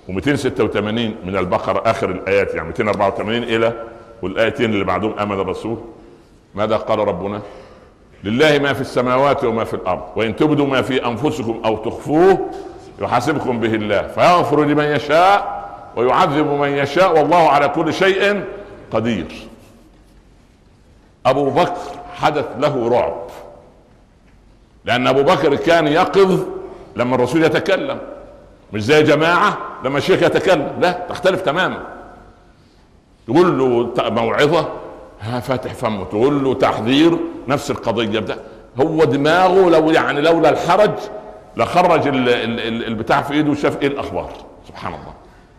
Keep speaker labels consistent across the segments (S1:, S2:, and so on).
S1: و286 من البقره اخر الايات يعني 284 الى والايتين اللي بعدهم امن الرسول ماذا قال ربنا؟ لله ما في السماوات وما في الارض وان تبدوا ما في انفسكم او تخفوه يحاسبكم به الله فيغفر لمن يشاء ويعذب من يشاء والله على كل شيء قدير ابو بكر حدث له رعب لان ابو بكر كان يقظ لما الرسول يتكلم مش زي جماعه لما الشيخ يتكلم لا تختلف تماما تقول له موعظه ها فاتح فمه تقول له تحذير نفس القضيه ده هو دماغه لو يعني لولا الحرج لخرج البتاع في ايده وشاف ايه الاخبار سبحان الله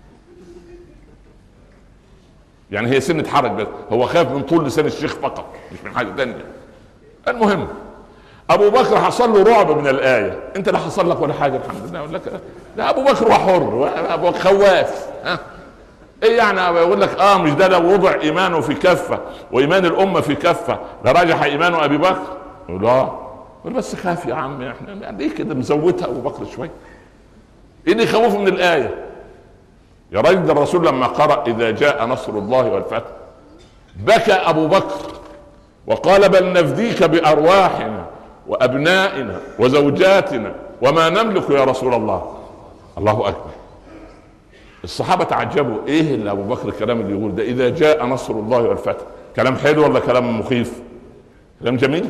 S1: يعني هي سنة حرج بس هو خاف من طول لسان الشيخ فقط مش من حاجة تانية المهم ابو بكر حصل له رعب من الايه انت لا حصل لك ولا حاجه الحمد لله يقول لك لا ابو بكر وحر ابو خواف ها ايه يعني يقول لك اه مش ده لو وضع ايمانه في كفه وايمان الامه في كفه لراجح ايمان ابي بكر يقول اه يقول بس خاف يا عم احنا يعني ليه كده مزودها ابو بكر شويه ايه اللي يخوفه من الايه يا راجل الرسول لما قرأ إذا جاء نصر الله والفتح بكى أبو بكر وقال بل نفديك بأرواحنا وأبنائنا وزوجاتنا وما نملك يا رسول الله الله أكبر الصحابة تعجبوا إيه اللي أبو بكر الكلام اللي يقول ده إذا جاء نصر الله والفتح كلام حلو ولا كلام مخيف كلام جميل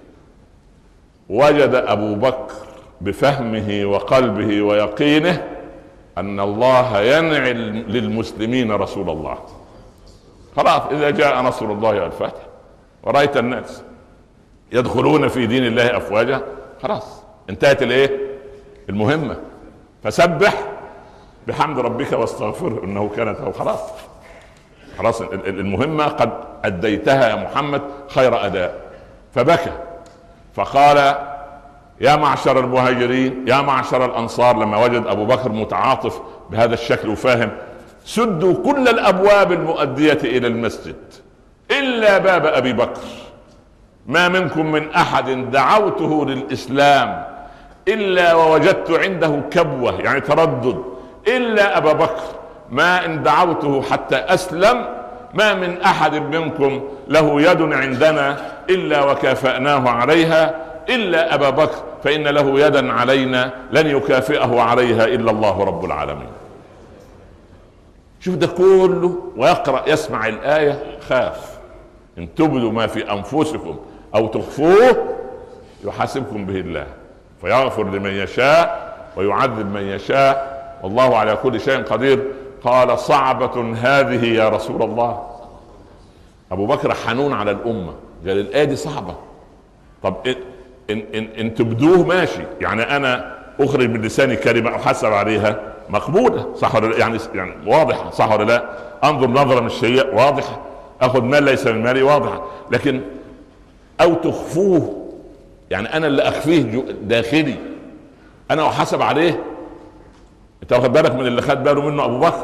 S1: وجد أبو بكر بفهمه وقلبه ويقينه ان الله ينعي للمسلمين رسول الله خلاص اذا جاء نصر الله والفتح ورايت الناس يدخلون في دين الله افواجا خلاص انتهت الايه المهمه فسبح بحمد ربك واستغفره انه كانت أو خلاص خلاص المهمه قد اديتها يا محمد خير اداء فبكى فقال يا معشر المهاجرين يا معشر الانصار لما وجد ابو بكر متعاطف بهذا الشكل وفاهم سدوا كل الابواب المؤديه الى المسجد الا باب ابي بكر ما منكم من احد دعوته للاسلام الا ووجدت عنده كبوه يعني تردد الا ابا بكر ما ان دعوته حتى اسلم ما من احد منكم له يد عندنا الا وكافاناه عليها الا ابا بكر فان له يدا علينا لن يكافئه عليها الا الله رب العالمين شوف ده كله ويقرا يسمع الايه خاف ان تبدوا ما في انفسكم او تخفوه يحاسبكم به الله فيغفر لمن يشاء ويعذب من يشاء والله على كل شيء قدير قال صعبة هذه يا رسول الله أبو بكر حنون على الأمة قال الآية دي صعبة طب ان ان ان تبدوه ماشي يعني انا اخرج من لساني كلمه احسب عليها مقبوله صح ولا لا يعني يعني واضحه صح ولا لا انظر نظره مش هي واضحه اخذ مال ليس من مالي واضحه لكن او تخفوه يعني انا اللي اخفيه داخلي انا احاسب عليه انت واخد بالك من اللي خد باله منه ابو بكر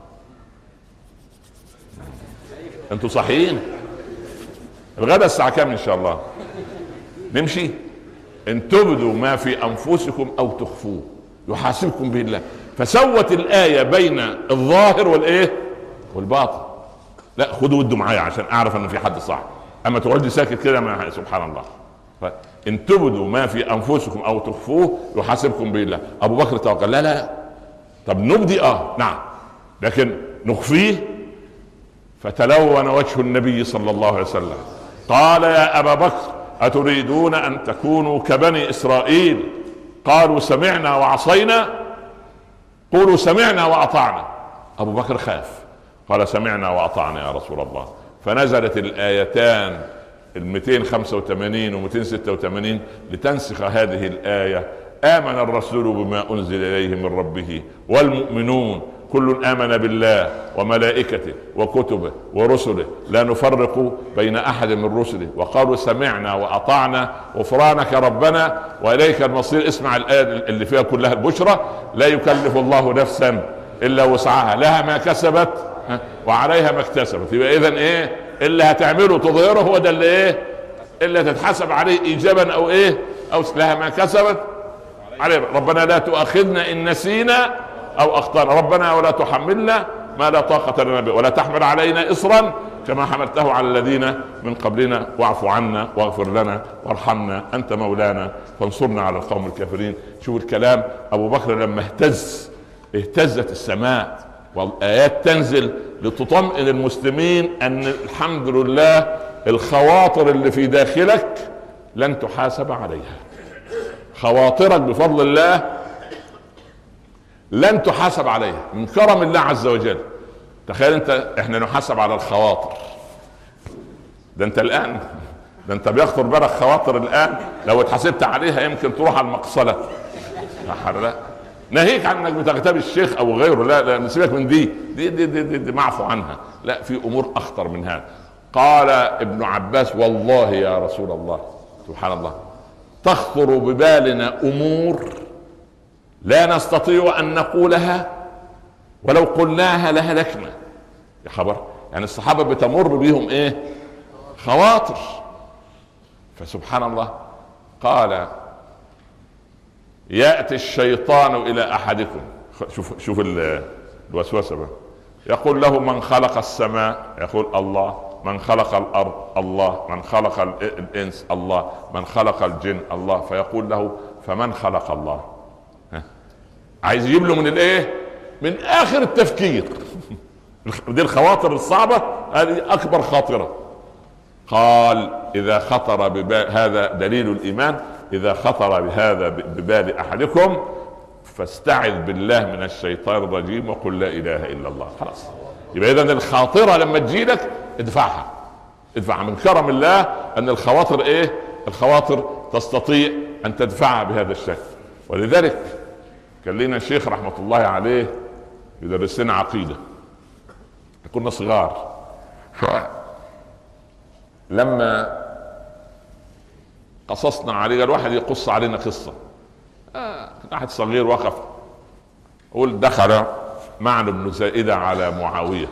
S1: انتوا صحيين الغدا الساعه كام ان شاء الله نمشي ان تبدوا ما في انفسكم او تخفوه يحاسبكم به الله فسوت الايه بين الظاهر والايه والباطن لا خدوا ودوا معايا عشان اعرف ان في حد صح اما تقعد ساكت كده ما سبحان الله ان تبدوا ما في انفسكم او تخفوه يحاسبكم به الله ابو بكر توكل لا لا طب نبدي اه نعم لكن نخفيه فتلون وجه النبي صلى الله عليه وسلم قال يا ابا بكر اتريدون ان تكونوا كبني اسرائيل قالوا سمعنا وعصينا قولوا سمعنا واطعنا ابو بكر خاف قال سمعنا واطعنا يا رسول الله فنزلت الايتان ال 285 و 286 لتنسخ هذه الايه امن الرسول بما انزل اليه من ربه والمؤمنون كل امن بالله وملائكته وكتبه ورسله لا نفرق بين احد من رسله وقالوا سمعنا واطعنا غفرانك ربنا واليك المصير اسمع الايه اللي فيها كلها البشرى لا يكلف الله نفسا الا وسعها لها ما كسبت وعليها ما اكتسبت يبقى اذا ايه اللي هتعمله تظهره هو ده اللي ايه اللي تتحسب عليه ايجابا او ايه او لها ما كسبت عليه ربنا لا تؤاخذنا ان نسينا او اخطانا ربنا ولا تحملنا ما لا طاقه لنا به ولا تحمل علينا اصرا كما حملته على الذين من قبلنا واعف عنا واغفر لنا وارحمنا انت مولانا فانصرنا على القوم الكافرين شوف الكلام ابو بكر لما اهتز اهتزت السماء والايات تنزل لتطمئن المسلمين ان الحمد لله الخواطر اللي في داخلك لن تحاسب عليها خواطرك بفضل الله لن تحاسب عليها من كرم الله عز وجل تخيل انت احنا نحاسب على الخواطر ده انت الان ده انت بيخطر بالك خواطر الان لو اتحاسبت عليها يمكن تروح على المقصله لا ناهيك عن انك بتغتاب الشيخ او غيره لا لا نسيبك من دي دي دي, دي, دي, دي معفو عنها لا في امور اخطر من هذا قال ابن عباس والله يا رسول الله سبحان الله تخطر ببالنا امور لا نستطيع ان نقولها ولو قلناها لهلكنا يا خبر يعني الصحابه بتمر بهم ايه خواطر فسبحان الله قال ياتي الشيطان الى احدكم شوف شوف الوسوسه بقى يقول له من خلق السماء يقول الله من خلق الارض الله من خلق الانس الله من خلق الجن الله فيقول له فمن خلق الله عايز يجيب له من الايه من اخر التفكير دي الخواطر الصعبه هذه اكبر خاطره قال اذا خطر ببال هذا دليل الايمان اذا خطر بهذا ببال احدكم فاستعذ بالله من الشيطان الرجيم وقل لا اله الا الله خلاص يبقى اذا الخاطره لما تجيلك ادفعها ادفعها من كرم الله ان الخواطر ايه الخواطر تستطيع ان تدفعها بهذا الشكل ولذلك كان لنا شيخ رحمه الله عليه يدرس لنا عقيده كنا صغار لما قصصنا عليه قال واحد يقص علينا قصه آه واحد صغير وقف قول دخل معن بن زائدة على معاوية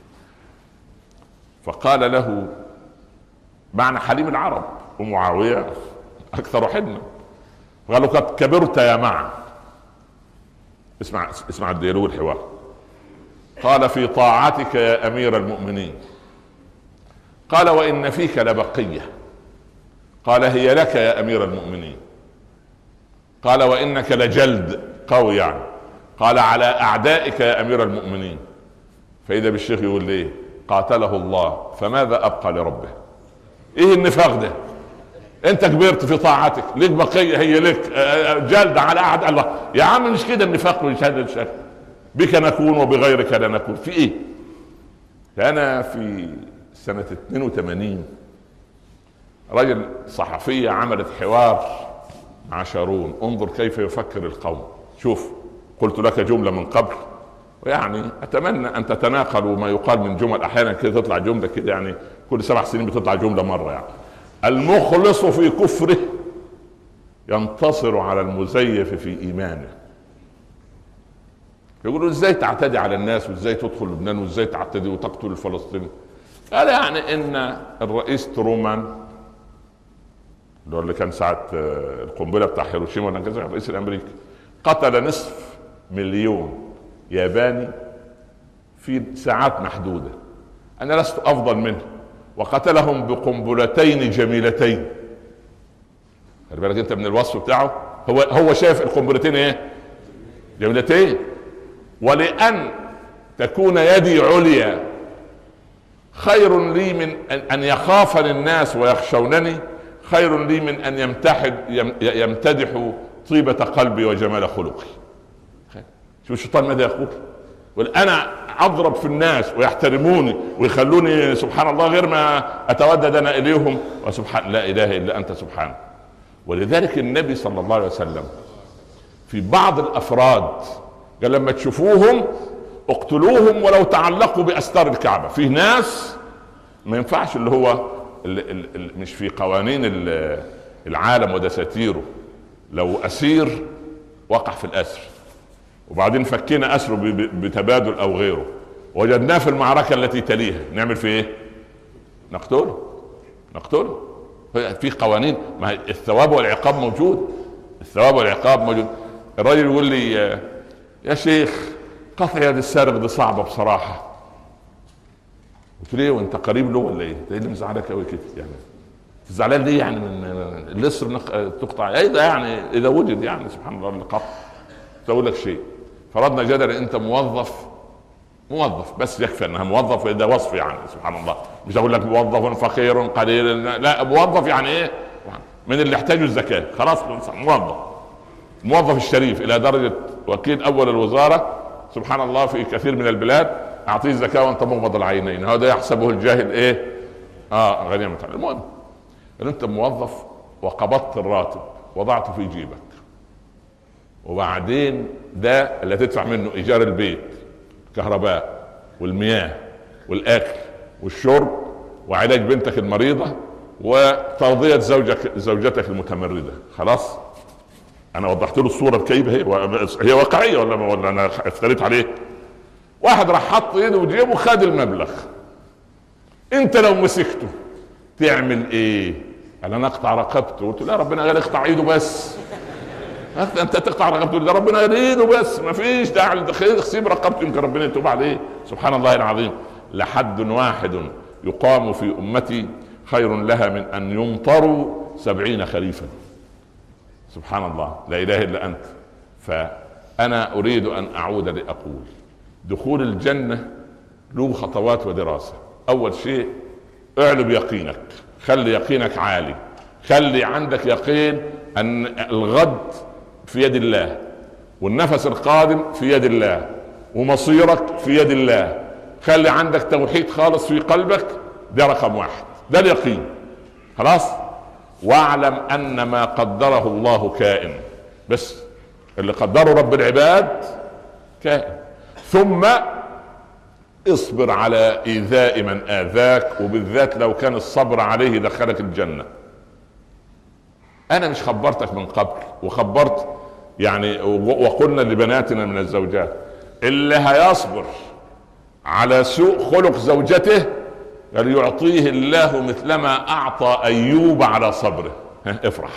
S1: فقال له معنى حليم العرب ومعاوية أكثر حلما قالوا قد كبرت يا معن اسمع اسمع الديلو الحوار قال في طاعتك يا أمير المؤمنين قال وإن فيك لبقية قال هي لك يا أمير المؤمنين قال وإنك لجلد قوي يعني قال على اعدائك يا امير المؤمنين فاذا بالشيخ يقول ليه قاتله الله فماذا ابقى لربه ايه النفاق ده انت كبرت في طاعتك ليك بقيه هي لك جلد على احد الله يا عم مش كده النفاق مش هذا الشكل بك نكون وبغيرك لا نكون في ايه انا في سنه 82 رجل صحفيه عملت حوار مع شارون انظر كيف يفكر القوم شوف قلت لك جملة من قبل ويعني أتمنى أن تتناقلوا ما يقال من جمل أحيانا كده تطلع جملة كده يعني كل سبع سنين بتطلع جملة مرة يعني المخلص في كفره ينتصر على المزيف في إيمانه يقولوا ازاي تعتدي على الناس وازاي تدخل لبنان وازاي تعتدي وتقتل الفلسطيني قال يعني ان الرئيس ترومان اللي هو اللي كان ساعه القنبله بتاع هيروشيما وناجازاكي الرئيس الامريكي قتل نصف مليون ياباني في ساعات محدودة أنا لست أفضل منه وقتلهم بقنبلتين جميلتين خلي بالك أنت من الوصف بتاعه هو هو شايف القنبلتين إيه؟ جميلتين ولأن تكون يدي عليا خير لي من أن يخافني الناس ويخشونني خير لي من أن يمتحد يمتدحوا طيبة قلبي وجمال خلقي شوف الشيطان ماذا يقول يقول انا اضرب في الناس ويحترموني ويخلوني سبحان الله غير ما اتودد انا اليهم وسبحان لا اله الا انت سبحانك ولذلك النبي صلى الله عليه وسلم في بعض الافراد قال لما تشوفوهم اقتلوهم ولو تعلقوا باستار الكعبه في ناس ما ينفعش اللي هو اللي اللي مش في قوانين العالم ودساتيره لو اسير وقع في الاسر وبعدين فكينا اسره بتبادل او غيره وجدناه في المعركه التي تليها نعمل فيه ايه؟ نقتله نقتله في قوانين ما الثواب والعقاب موجود الثواب والعقاب موجود الراجل يقول لي يا شيخ قطع يد السارق دي صعبه بصراحه قلت له ايه وانت قريب له ولا ايه؟ ايه اللي مزعلك قوي كده يعني زعلان ليه يعني من اللصر تقطع ايه ده يعني اذا وجد يعني سبحان الله القطع اقول لك شيء فرضنا جدل انت موظف موظف بس يكفي انها موظف ده وصف يعني سبحان الله مش اقول لك موظف فقير قليل لا موظف يعني ايه من اللي يحتاجوا الزكاه خلاص موظف موظف الشريف الى درجه وكيل اول الوزاره سبحان الله في كثير من البلاد اعطيه الزكاه وانت مغمض العينين هذا يحسبه الجاهل ايه اه غنيمه المهم انت موظف وقبضت الراتب وضعته في جيبك وبعدين ده اللي تدفع منه ايجار البيت الكهرباء والمياه والاكل والشرب وعلاج بنتك المريضه وترضيه زوجك زوجتك المتمرده خلاص انا وضحت له الصوره الكئيبه هي هي واقعيه ولا ولا انا افتريت عليه واحد راح حط ايده في جيبه خد المبلغ انت لو مسكته تعمل ايه؟ قال انا اقطع رقبته قلت لا ربنا قال اقطع ايده بس انت تقطع رقبته ده ربنا قال ايده بس ما فيش داعي تسيب رقبته يمكن ربنا يتوب عليه سبحان الله العظيم لحد واحد يقام في امتي خير لها من ان يمطروا سبعين خريفا سبحان الله لا اله الا انت فانا اريد ان اعود لاقول دخول الجنه له خطوات ودراسه اول شيء اعلب يقينك خلي يقينك عالي خلي عندك يقين ان الغد في يد الله والنفس القادم في يد الله ومصيرك في يد الله خلي عندك توحيد خالص في قلبك ده رقم واحد ده اليقين خلاص واعلم ان ما قدره الله كائن بس اللي قدره رب العباد كائن ثم اصبر على ايذاء من اذاك وبالذات لو كان الصبر عليه دخلك الجنه انا مش خبرتك من قبل وخبرت يعني وقلنا لبناتنا من الزوجات اللي هيصبر على سوء خلق زوجته قال يعطيه الله مثلما اعطى ايوب على صبره افرح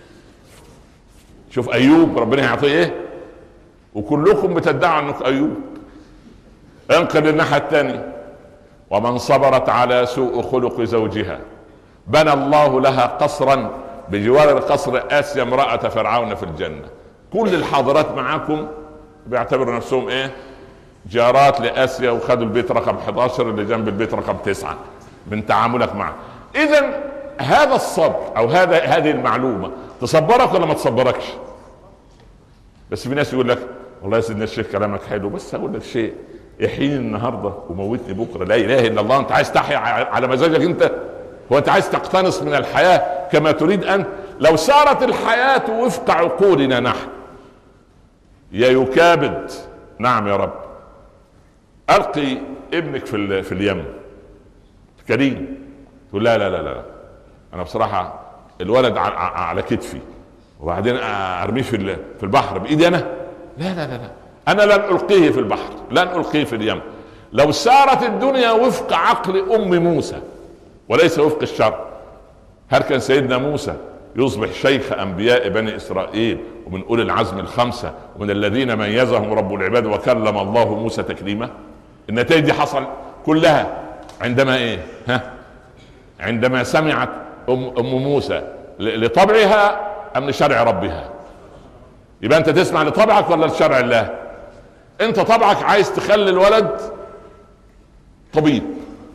S1: شوف ايوب ربنا هيعطيه ايه وكلكم بتدعوا انك ايوب انقل الناحيه الثانيه ومن صبرت على سوء خلق زوجها بنى الله لها قصرا بجوار القصر اسيا امراه فرعون في الجنه كل الحاضرات معاكم بيعتبروا نفسهم ايه جارات لاسيا وخدوا البيت رقم 11 اللي جنب البيت رقم 9 من تعاملك معه اذا هذا الصبر او هذا هذه المعلومه تصبرك ولا ما تصبركش بس في ناس يقول لك والله يا سيدنا الشيخ كلامك حلو بس اقول لك شيء احييني النهارده وموتني بكره لا اله الا الله انت عايز تحيا على مزاجك انت هو انت عايز تقتنص من الحياه كما تريد انت لو سارت الحياه وفق عقولنا نحن يا يكابد نعم يا رب القي ابنك في في اليم كريم تقول لا لا لا لا انا بصراحه الولد على كتفي وبعدين ارميه في في البحر بايدي انا لا لا لا لا انا لن القيه في البحر لن القيه في اليم لو سارت الدنيا وفق عقل ام موسى وليس وفق الشرع هل كان سيدنا موسى يصبح شيخ انبياء بني اسرائيل ومن اولي العزم الخمسه ومن الذين ميزهم رب العباد وكلم الله موسى تكليما النتائج دي حصل كلها عندما ايه ها عندما سمعت ام, أم موسى لطبعها ام لشرع ربها يبقى انت تسمع لطبعك ولا لشرع الله انت طبعك عايز تخلي الولد طبيب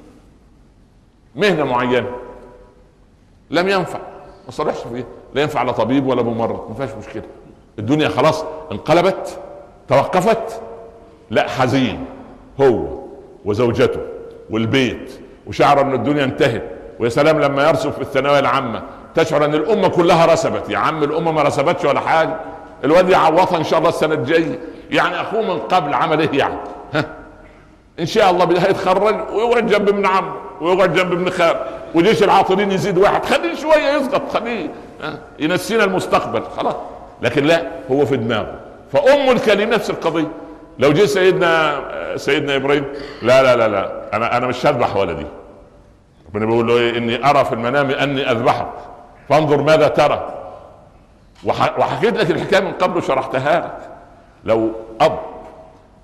S1: مهنه معينه لم ينفع ما صرحش فيها لا ينفع لا طبيب ولا ممرض ما فيهاش مشكله الدنيا خلاص انقلبت توقفت لا حزين هو وزوجته والبيت وشعر ان الدنيا انتهت ويا سلام لما يرسب في الثانويه العامه تشعر ان الامه كلها رسبت يا عم الامه ما رسبتش ولا حاجه الواد يعوضها ان شاء الله السنه الجايه يعني اخوه من قبل عمل ايه يعني ها ان شاء الله هيتخرج ويقعد جنب ابن عمه ويقعد جنب ابن خال وجيش العاطلين يزيد واحد خليه شويه يسقط خليه ينسينا المستقبل خلاص لكن لا هو في دماغه فام الكلمه نفس القضيه لو جه سيدنا سيدنا ابراهيم لا لا لا لا انا انا مش هذبح ولدي ربنا بيقول له إيه اني ارى في المنام اني اذبحك فانظر ماذا ترى وحكيت لك الحكايه من قبل وشرحتها لك لو اب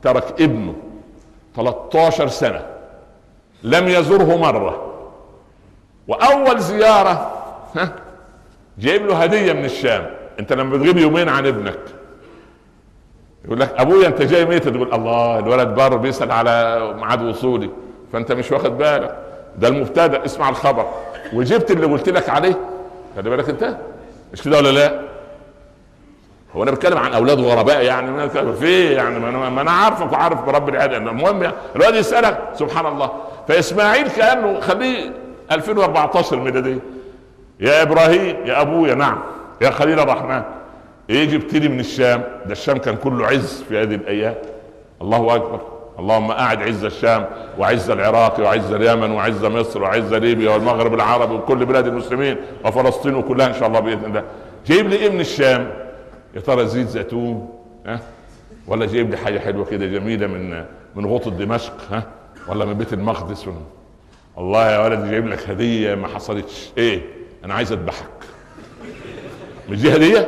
S1: ترك ابنه 13 سنه لم يزره مره واول زياره ها جايب له هديه من الشام انت لما بتغيب يومين عن ابنك يقول لك ابويا انت جاي ميت تقول الله الولد بار بيسال على ميعاد وصولي فانت مش واخد بالك ده المبتدا اسمع الخبر وجبت اللي قلت لك عليه خلي بالك انت مش كده ولا لا هو انا بتكلم عن اولاد غرباء يعني في يعني ما انا عارفك وعارف برب العيال المهم يعني الواد يسالك سبحان الله فاسماعيل كانه خليه 2014 ميلاديه يا ابراهيم يا ابويا نعم يا خليل الرحمن ايه جبت لي من الشام ده الشام كان كله عز في هذه الايام الله اكبر اللهم اعد عز الشام وعز العراق وعز اليمن وعز مصر وعز ليبيا والمغرب العربي وكل بلاد المسلمين وفلسطين كلها ان شاء الله باذن الله جايب لي ايه من الشام يا ترى زيت زيتون ها ولا جايب لي حاجه حلوه كده جميله من من غوطه دمشق ها ولا من بيت المقدس الله يا ولد جايب لك هديه ما حصلتش ايه انا عايز اذبحك مش دي هديه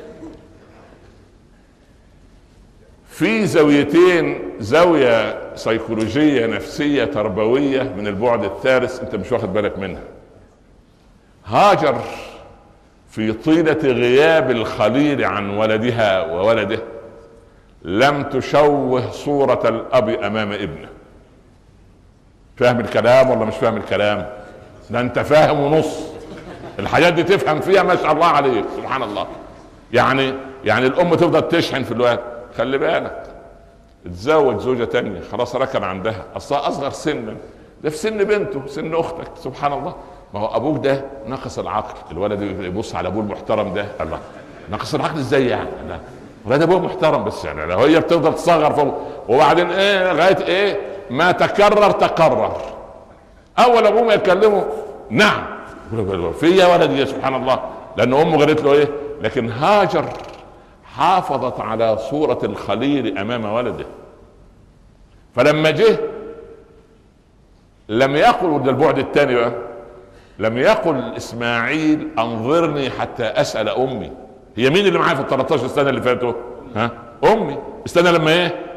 S1: في زاويتين زاويه سيكولوجيه نفسيه تربويه من البعد الثالث انت مش واخد بالك منها هاجر في طيله غياب الخليل عن ولدها وولده لم تشوه صوره الاب امام ابنه فاهم الكلام ولا مش فاهم الكلام ده انت فاهم ونص الحاجات دي تفهم فيها ما شاء الله عليك سبحان الله يعني يعني الام تفضل تشحن في الوقت خلي بالك تزوج زوجه تانية خلاص ركن عندها اصلا اصغر سنا ده في سن بنته سن اختك سبحان الله ما هو ابوك ده نقص العقل الولد يبص على ابوه المحترم ده الله نقص العقل ازاي يعني لا ولد ابوه محترم بس يعني لو هي بتفضل تصغر فوق وبعدين ايه لغايه ايه ما تكرر تقرر اول ابوه ما يكلمه نعم في يا ولد يا سبحان الله لان امه قالت له ايه لكن هاجر حافظت على صورة الخليل أمام ولده فلما جه لم يقل ده البعد الثاني بقى لم يقل اسماعيل انظرني حتى اسال امي هي مين اللي معايا في ال 13 سنه اللي فاتوا ها امي استنى لما ايه